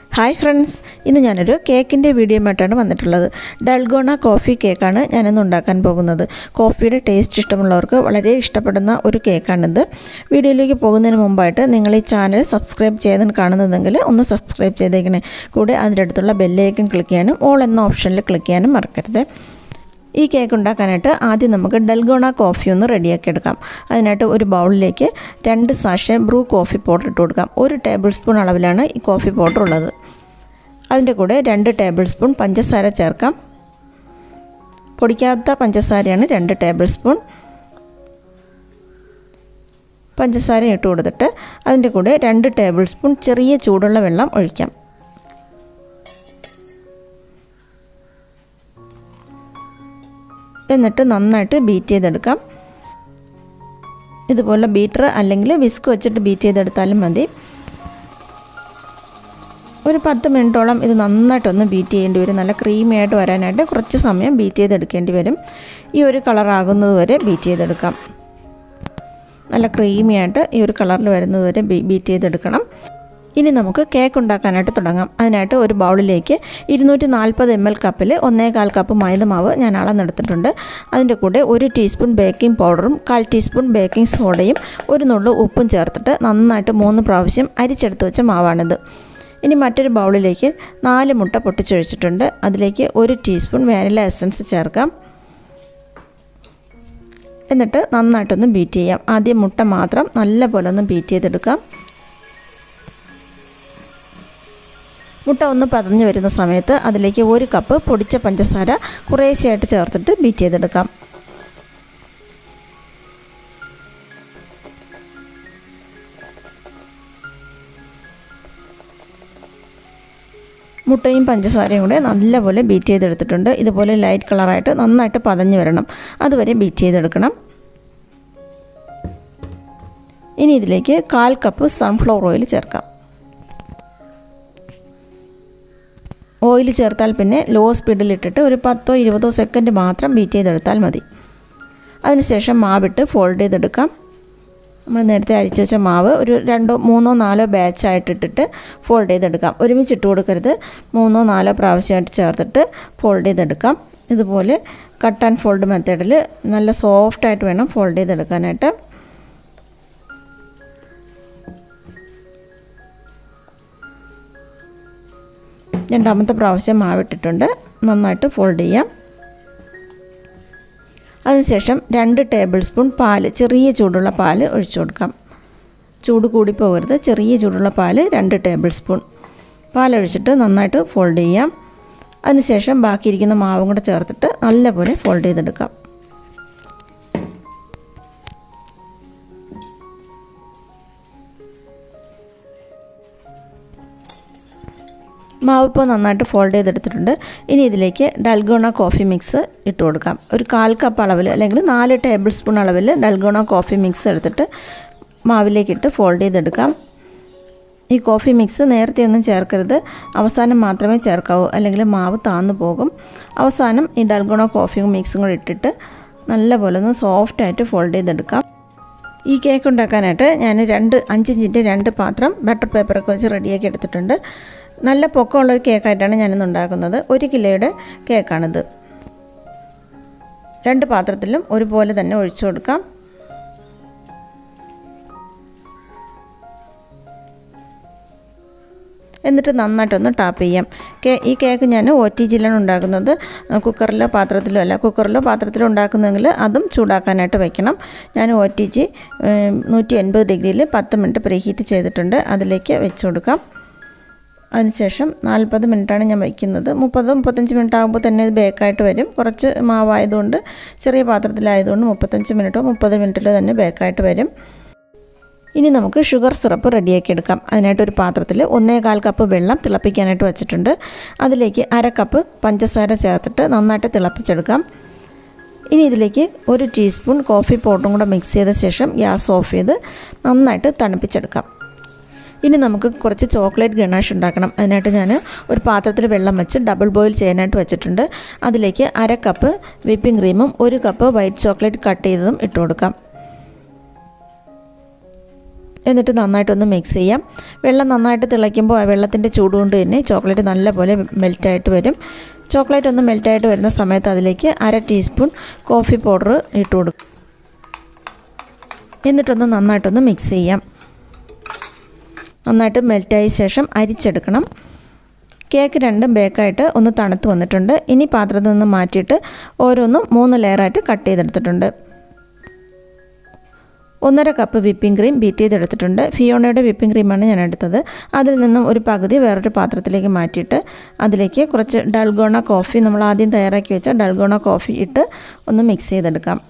hi friends ഇന്ന് ഞാനൊരു കേക്കിൻ്റെ വീഡിയോയുമായിട്ടാണ് വന്നിട്ടുള്ളത് ഡൽഗോണ കോഫി കേക്കാണ് ഞാനിന്ന് ഉണ്ടാക്കാൻ പോകുന്നത് കോഫിയുടെ ടേസ്റ്റ് ഇഷ്ടമുള്ളവർക്ക് വളരെ ഇഷ്ടപ്പെടുന്ന ഒരു കേക്കാണിത് വീഡിയോയിലേക്ക് പോകുന്നതിന് മുമ്പായിട്ട് നിങ്ങൾ ഈ ചാനൽ സബ്സ്ക്രൈബ് ചെയ്താണ് കാണുന്നതെങ്കിൽ ഒന്ന് സബ്സ്ക്രൈബ് ചെയ്തേക്കണേ കൂടെ അതിൻ്റെ അടുത്തുള്ള ബെല്ലേക്കും ക്ലിക്ക് ചെയ്യാനും ഓൾ എന്ന ഓപ്ഷനിൽ ക്ലിക്ക് ചെയ്യാനും മറക്കരുത് ഈ കേക്ക് ഉണ്ടാക്കാനായിട്ട് ആദ്യം നമുക്ക് ഡൽഗോണ കോഫി ഒന്ന് റെഡിയാക്കി എടുക്കാം അതിനായിട്ട് ഒരു ബൗളിലേക്ക് രണ്ട് സാഷെ ബ്രൂ കോഫി പൗഡർ ഇട്ട് കൊടുക്കാം ഒരു ടേബിൾ സ്പൂൺ അളവിലാണ് ഈ കോഫി പൗഡർ ഉള്ളത് അതിൻ്റെ കൂടെ രണ്ട് ടേബിൾ സ്പൂൺ പഞ്ചസാര ചേർക്കാം പൊടിക്കാത്ത പഞ്ചസാരയാണ് രണ്ട് ടേബിൾ സ്പൂൺ പഞ്ചസാര ഇട്ട് കൊടുത്തിട്ട് അതിൻ്റെ കൂടെ രണ്ട് ടേബിൾ സ്പൂൺ ചെറിയ ചൂടുള്ള വെള്ളം ഒഴിക്കാം എന്നിട്ട് നന്നായിട്ട് ബീറ്റ് ചെയ്തെടുക്കാം ഇതുപോലെ ബീറ്റർ അല്ലെങ്കിൽ വിസ്ക് വെച്ചിട്ട് ബീറ്റ് ചെയ്തെടുത്താലും മതി ഒരു പത്ത് മിനിറ്റോളം ഇത് നന്നായിട്ടൊന്ന് ബീറ്റ് ചെയ്യേണ്ടി വരും നല്ല ക്രീമി ആയിട്ട് വരാനായിട്ട് കുറച്ച് സമയം ബീറ്റ് ചെയ്തെടുക്കേണ്ടി വരും ഈ ഒരു കളറാകുന്നത് വരെ ബീറ്റ് ചെയ്തെടുക്കാം നല്ല ക്രീമി ആയിട്ട് ഈ ഒരു കളറിൽ വരുന്നത് വരെ ബീറ്റ് ചെയ്തെടുക്കണം ഇനി നമുക്ക് കേക്ക് ഉണ്ടാക്കാനായിട്ട് തുടങ്ങാം അതിനായിട്ട് ഒരു ബൗളിലേക്ക് ഇരുന്നൂറ്റി നാൽപ്പത് എം എൽ കപ്പിൽ ഒന്നേകാൽ കപ്പ് മൈദമാവ് ഞാൻ അളന്നെടുത്തിട്ടുണ്ട് അതിൻ്റെ കൂടെ ഒരു ടീസ്പൂൺ ബേക്കിംഗ് പൗഡറും കാൽ ടീസ്പൂൺ ബേക്കിംഗ് സോഡയും ഒരു നുള്ളു ഉപ്പും ചേർത്തിട്ട് നന്നായിട്ട് മൂന്ന് പ്രാവശ്യം അരിച്ചെടുത്ത് വെച്ച മാവാണിത് ഇനി മറ്റൊരു ബൗളിലേക്ക് നാല് മുട്ട പൊട്ടിച്ചൊഴിച്ചിട്ടുണ്ട് അതിലേക്ക് ഒരു ടീസ്പൂൺ വാനില എസൻസ് ചേർക്കാം എന്നിട്ട് നന്നായിട്ടൊന്ന് ബീറ്റ് ചെയ്യാം ആദ്യം മുട്ട മാത്രം നല്ല പോലെ ഒന്ന് ബീറ്റ് ചെയ്തെടുക്കാം മുട്ട ഒന്ന് പതഞ്ഞു വരുന്ന സമയത്ത് അതിലേക്ക് ഒരു കപ്പ് പൊടിച്ച പഞ്ചസാര കുറേശ്ശെയായിട്ട് ചേർത്തിട്ട് ബീറ്റ് ചെയ്തെടുക്കാം മുട്ടയും പഞ്ചസാരയും കൂടെ നല്ലപോലെ ബീറ്റ് ചെയ്തെടുത്തിട്ടുണ്ട് ഇതുപോലെ ലൈറ്റ് കളറായിട്ട് നന്നായിട്ട് പതഞ്ഞു വരണം അതുവരെ ബീറ്റ് ചെയ്തെടുക്കണം ഇനി ഇതിലേക്ക് കാൽ കപ്പ് സൺഫ്ലവർ ഓയിൽ ചേർക്കാം ഓയിൽ ചേർത്താൽ പിന്നെ ലോ സ്പീഡിലിട്ടിട്ട് ഒരു പത്തോ ഇരുപതോ സെക്കൻഡ് മാത്രം ബീറ്റ് ചെയ്തെടുത്താൽ മതി അതിനുശേഷം മാവിട്ട് ഫോൾഡ് ചെയ്തെടുക്കാം നമ്മൾ നേരത്തെ അരിച്ചു വെച്ച മാവ് ഒരു രണ്ടോ മൂന്നോ നാലോ ബാച്ചായിട്ട് ഇട്ടിട്ട് ഫോൾഡ് ചെയ്തെടുക്കാം ഒരുമിച്ച് ഇട്ട് കൊടുക്കരുത് മൂന്നോ നാലോ പ്രാവശ്യമായിട്ട് ചേർത്തിട്ട് ഫോൾഡ് ചെയ്തെടുക്കാം ഇതുപോലെ കട്ട് ആൻഡ് ഫോൾഡ് മെത്തേഡിൽ നല്ല സോഫ്റ്റായിട്ട് വേണം ഫോൾഡ് ചെയ്തെടുക്കാനായിട്ട് രണ്ടാമത്തെ പ്രാവശ്യം മാവിട്ടിട്ടുണ്ട് നന്നായിട്ട് ഫോൾഡ് ചെയ്യാം അതിനുശേഷം രണ്ട് ടേബിൾ സ്പൂൺ പാല് ചെറിയ ചൂടുള്ള പാല് ഒഴിച്ചു കൊടുക്കാം ചൂട് കൂടി പോകരുത് ചെറിയ ചൂടുള്ള പാല് രണ്ട് ടേബിൾ സ്പൂൺ പാലൊഴിച്ചിട്ട് നന്നായിട്ട് ഫോൾഡ് ചെയ്യാം അതിനുശേഷം ബാക്കിയിരിക്കുന്ന മാവും കൂടെ ചേർത്തിട്ട് നല്ലപോലെ ഫോൾഡ് ചെയ്തെടുക്കാം മാവ് ഇപ്പോൾ നന്നായിട്ട് ഫോൾഡ് ചെയ്തെടുത്തിട്ടുണ്ട് ഇനി ഇതിലേക്ക് ഡൽഗോണ കോഫി മിക്സ് ഇട്ട് കൊടുക്കാം ഒരു കാൽ കപ്പ് അളവിൽ അല്ലെങ്കിൽ നാല് ടേബിൾ സ്പൂൺ അളവിൽ ഡൽഗോണ കോഫി മിക്സ് എടുത്തിട്ട് മാവിലേക്കിട്ട് ഫോൾഡ് ചെയ്തെടുക്കാം ഈ കോഫി മിക്സ് നേരത്തെ ഒന്നും ചേർക്കരുത് അവസാനം മാത്രമേ ചേർക്കാവൂ അല്ലെങ്കിൽ മാവ് താന്നു പോകും അവസാനം ഈ ഡൽഗോണ കോഫി മിക്സും കൂടി ഇട്ടിട്ട് നല്ലപോലെ ഒന്ന് സോഫ്റ്റായിട്ട് ഫോൾഡ് ചെയ്തെടുക്കാം ഈ കേക്ക് ഉണ്ടാക്കാനായിട്ട് ഞാൻ രണ്ട് അഞ്ചിഞ്ചിൻ്റെ രണ്ട് പാത്രം ബട്ടർ പേപ്പറൊക്കെ വെച്ച് റെഡിയാക്കി എടുത്തിട്ടുണ്ട് നല്ല പൊക്കമുള്ളൊരു കേക്കായിട്ടാണ് ഞാനിന്ന് ഉണ്ടാക്കുന്നത് ഒരു കിലോയുടെ കേക്കാണിത് രണ്ട് പാത്രത്തിലും ഒരുപോലെ തന്നെ ഒഴിച്ചു കൊടുക്കാം എന്നിട്ട് നന്നായിട്ടൊന്ന് ടാപ്പ് ചെയ്യാം കേ ഈ കേക്ക് ഞാൻ ഒ ടി ജിയിലാണ് ഉണ്ടാക്കുന്നത് കുക്കറിലോ പാത്രത്തിലോ അല്ല കുക്കറിലോ പാത്രത്തിലോ ഉണ്ടാക്കുന്നെങ്കിൽ അതും ചൂടാക്കാനായിട്ട് വെക്കണം ഞാൻ ഒ ടി ജി നൂറ്റി എൺപത് ഡിഗ്രിയിൽ പത്ത് മിനിറ്റ് പ്രീഹീറ്റ് ചെയ്തിട്ടുണ്ട് അതിലേക്ക് വെച്ച് കൊടുക്കാം അതിനുശേഷം നാൽപ്പത് മിനിറ്റാണ് ഞാൻ വയ്ക്കുന്നത് മുപ്പത് മുപ്പത്തഞ്ച് മിനിറ്റ് ആകുമ്പോൾ തന്നെ ഇത് ബേക്കായിട്ട് വരും കുറച്ച് മാവായതുകൊണ്ട് ചെറിയ പാത്രത്തിലായതുകൊണ്ട് മുപ്പത്തഞ്ച് മിനിറ്റോ മുപ്പത് മിനിറ്റിലോ തന്നെ ബേക്കായിട്ട് വരും ഇനി നമുക്ക് ഷുഗർ സിറപ്പ് റെഡിയാക്കി എടുക്കാം അതിനായിട്ട് ഒരു പാത്രത്തിൽ ഒന്നേകാൽ കപ്പ് വെള്ളം തിളപ്പിക്കാനായിട്ട് വെച്ചിട്ടുണ്ട് അതിലേക്ക് അര കപ്പ് പഞ്ചസാര ചേർത്തിട്ട് നന്നായിട്ട് തിളപ്പിച്ചെടുക്കാം ഇനി ഇതിലേക്ക് ഒരു ടീസ്പൂൺ കോഫി പൗഡറും കൂടെ മിക്സ് ചെയ്ത ശേഷം ഗ്യാസ് ഓഫ് ചെയ്ത് നന്നായിട്ട് തണുപ്പിച്ചെടുക്കാം ഇനി നമുക്ക് കുറച്ച് ചോക്ലേറ്റ് ഗണാഷ് ഉണ്ടാക്കണം അതിനായിട്ട് ഞാൻ ഒരു പാത്രത്തിൽ വെള്ളം വെച്ച് ഡബിൾ ബോയിൽ ചെയ്യാനായിട്ട് വെച്ചിട്ടുണ്ട് അതിലേക്ക് അര കപ്പ് വിപ്പിംഗ് ക്രീമും ഒരു കപ്പ് വൈറ്റ് ചോക്ലേറ്റ് കട്ട് ചെയ്തതും ഇട്ട് കൊടുക്കാം എന്നിട്ട് നന്നായിട്ടൊന്ന് മിക്സ് ചെയ്യാം വെള്ളം നന്നായിട്ട് തിളയ്ക്കുമ്പോൾ ആ വെള്ളത്തിൻ്റെ ചൂട് കൊണ്ട് തന്നെ ചോക്ലേറ്റ് നല്ലപോലെ മെൽറ്റായിട്ട് വരും ചോക്ലേറ്റ് ഒന്ന് മെൽറ്റായിട്ട് വരുന്ന സമയത്ത് അതിലേക്ക് അര ടീസ്പൂൺ കോഫി പൗഡർ ഇട്ട് കൊടുക്കും എന്നിട്ടൊന്ന് നന്നായിട്ടൊന്ന് മിക്സ് ചെയ്യാം നന്നായിട്ട് മെൽറ്റായ ശേഷം അരിച്ചെടുക്കണം കേക്ക് രണ്ടും ബേക്കായിട്ട് ഒന്ന് തണുത്ത് വന്നിട്ടുണ്ട് ഇനി പാത്രത്തിൽ നിന്ന് മാറ്റിയിട്ട് ഓരോന്നും മൂന്ന് ലെയറായിട്ട് കട്ട് ചെയ്തെടുത്തിട്ടുണ്ട് ഒന്നര കപ്പ് വിപ്പിംഗ് ക്രീം ബീറ്റ് ചെയ്തെടുത്തിട്ടുണ്ട് ഫിയോണയുടെ വിപ്പിംഗ് ക്രീമാണ് ഞാൻ എടുത്തത് അതിൽ നിന്നും ഒരു പകുതി വേറൊരു പാത്രത്തിലേക്ക് മാറ്റിയിട്ട് അതിലേക്ക് കുറച്ച് ഡൽഗോണ കോഫി നമ്മൾ ആദ്യം തയ്യാറാക്കി വെച്ച ഡൽഗോണ കോഫി ഇട്ട് ഒന്ന് മിക്സ് ചെയ്തെടുക്കാം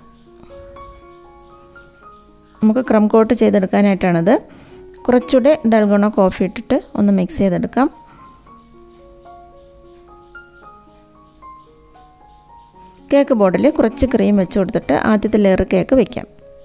നമുക്ക് ക്രം കോട്ട് ചെയ്തെടുക്കാനായിട്ടാണത് കുറച്ചുകൂടെ ഡൽഗോണ കോഫി ഇട്ടിട്ട് ഒന്ന് മിക്സ് ചെയ്തെടുക്കാം കേക്ക് ബോർഡിൽ കുറച്ച് ക്രീം വെച്ച് കൊടുത്തിട്ട് ആദ്യത്തെ ലെയർ കേക്ക് വെക്കാം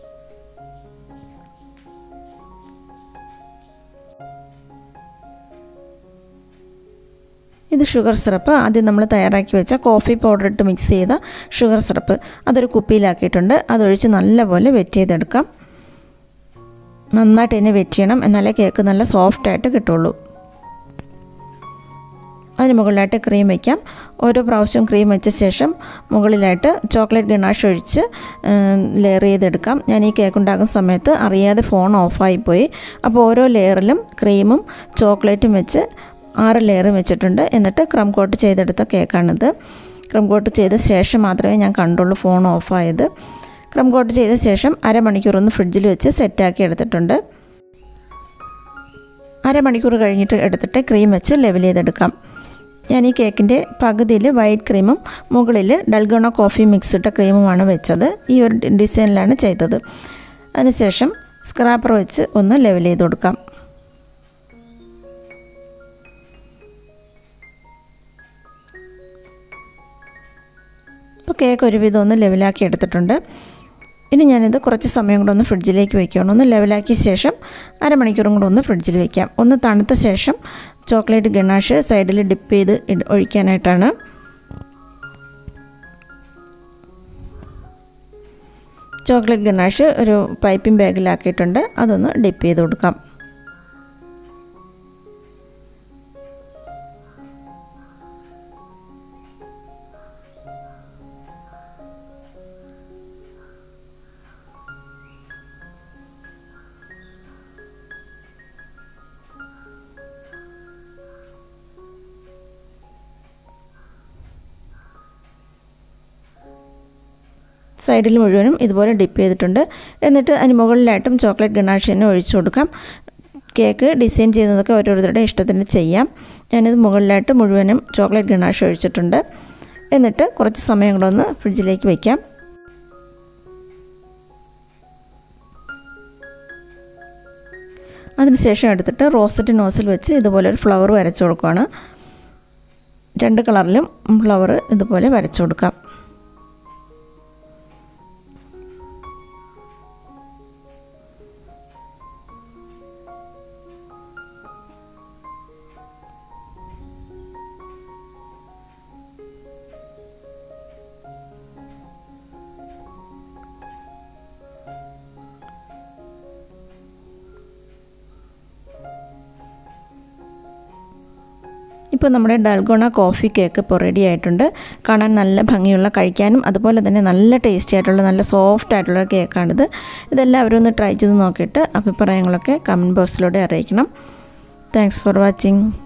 ഇത് ഷുഗർ സിറപ്പ് ആദ്യം നമ്മൾ തയ്യാറാക്കി വെച്ച കോഫി പൗഡർ ഇട്ട് മിക്സ് ചെയ്ത ഷുഗർ സിറപ്പ് അതൊരു കുപ്പിയിലാക്കിയിട്ടുണ്ട് അതൊഴിച്ച് നല്ലപോലെ വെറ്റ് ചെയ്തെടുക്കാം നന്നായിട്ട് തന്നെ വെറ്റ് ചെയ്യണം എന്നാലേ കേക്ക് നല്ല സോഫ്റ്റായിട്ട് കിട്ടുള്ളൂ അതിന് മുകളിലായിട്ട് ക്രീം വയ്ക്കാം ഓരോ പ്രാവശ്യം ക്രീം വെച്ച ശേഷം മുകളിലായിട്ട് ചോക്ലേറ്റ് ഗണാഷ് ഒഴിച്ച് ലെയർ ചെയ്തെടുക്കാം ഞാൻ ഈ കേക്ക് ഉണ്ടാക്കുന്ന സമയത്ത് അറിയാതെ ഫോൺ ഓഫായിപ്പോയി അപ്പോൾ ഓരോ ലെയറിലും ക്രീമും ചോക്ലേറ്റും വെച്ച് ആറ് ലെയറും വെച്ചിട്ടുണ്ട് എന്നിട്ട് ക്രം കോട്ട് ചെയ്തെടുത്ത കേക്കാണിത് ക്രം കോട്ട് ചെയ്ത ശേഷം മാത്രമേ ഞാൻ കണ്ടുള്ളൂ ഫോൺ ഓഫായത് ക്രം കോട്ട് ചെയ്ത ശേഷം അരമണിക്കൂർ ഒന്ന് ഫ്രിഡ്ജിൽ വെച്ച് സെറ്റാക്കി എടുത്തിട്ടുണ്ട് അരമണിക്കൂർ കഴിഞ്ഞിട്ട് എടുത്തിട്ട് ക്രീം വെച്ച് ലെവൽ ചെയ്തെടുക്കാം ഞാൻ ഈ കേക്കിൻ്റെ പകുതിയിൽ വൈറ്റ് ക്രീമും മുകളിൽ ഡൽഗോണ കോഫി മിക്സ് ഇട്ട ക്രീമുമാണ് വെച്ചത് ഈ ഒരു ഡിസൈനിലാണ് ചെയ്തത് അതിനുശേഷം സ്ക്രാപ്പർ വെച്ച് ഒന്ന് ലെവൽ ചെയ്ത് കൊടുക്കാം ഇപ്പോൾ കേക്ക് ഒരുവിധം ഒന്ന് ലെവലാക്കി എടുത്തിട്ടുണ്ട് ഇനി ഞാനിത് കുറച്ച് സമയം കൂടെ ഒന്ന് ഫ്രിഡ്ജിലേക്ക് വയ്ക്കുകയാണ് ഒന്ന് ലെവലാക്കിയ ശേഷം അരമണിക്കൂറും കൂടെ ഒന്ന് ഫ്രിഡ്ജിൽ വയ്ക്കാം ഒന്ന് തണുത്ത ശേഷം ചോക്ലേറ്റ് ഗണാഷ് സൈഡിൽ ഡിപ്പ് ചെയ്ത് ഒഴിക്കാനായിട്ടാണ് ചോക്ലേറ്റ് ഗണാഷ് ഒരു പൈപ്പിംഗ് ബാഗിലാക്കിയിട്ടുണ്ട് അതൊന്ന് ഡിപ്പ് ചെയ്ത് കൊടുക്കാം സൈഡിൽ മുഴുവനും ഇതുപോലെ ഡിപ്പ് ചെയ്തിട്ടുണ്ട് എന്നിട്ട് അതിന് മുകളിലായിട്ടും ചോക്ലേറ്റ് ഗണാഷ് തന്നെ ഒഴിച്ചു കൊടുക്കാം കേക്ക് ഡിസൈൻ ചെയ്യുന്നതൊക്കെ ഓരോരുത്തരുടെ ഇഷ്ടത്തിന് ചെയ്യാം ഞാനിത് മുകളിലായിട്ട് മുഴുവനും ചോക്ലേറ്റ് ഗണാഷ് ഒഴിച്ചിട്ടുണ്ട് എന്നിട്ട് കുറച്ച് സമയം കൂടെ ഒന്ന് ഫ്രിഡ്ജിലേക്ക് വയ്ക്കാം അതിനുശേഷം എടുത്തിട്ട് റോസറ്റ് നോസിൽ വെച്ച് ഇതുപോലെ ഒരു ഫ്ലവർ വരച്ചു കൊടുക്കുകയാണ് രണ്ട് കളറിലും ഫ്ലവർ ഇതുപോലെ വരച്ചു കൊടുക്കാം ഇപ്പോൾ നമ്മുടെ ഡൽഗോണ കോഫി കേക്ക് ഇപ്പോൾ റെഡി ആയിട്ടുണ്ട് കാണാൻ നല്ല ഭംഗിയുള്ള കഴിക്കാനും അതുപോലെ തന്നെ നല്ല ടേസ്റ്റി ആയിട്ടുള്ള നല്ല സോഫ്റ്റ് ആയിട്ടുള്ള കേക്കാണിത് ഇതെല്ലാവരും ഒന്ന് ട്രൈ ചെയ്ത് നോക്കിയിട്ട് അഭിപ്രായങ്ങളൊക്കെ കമൻറ്റ് ബോക്സിലൂടെ അറിയിക്കണം താങ്ക്സ് ഫോർ വാച്ചിങ്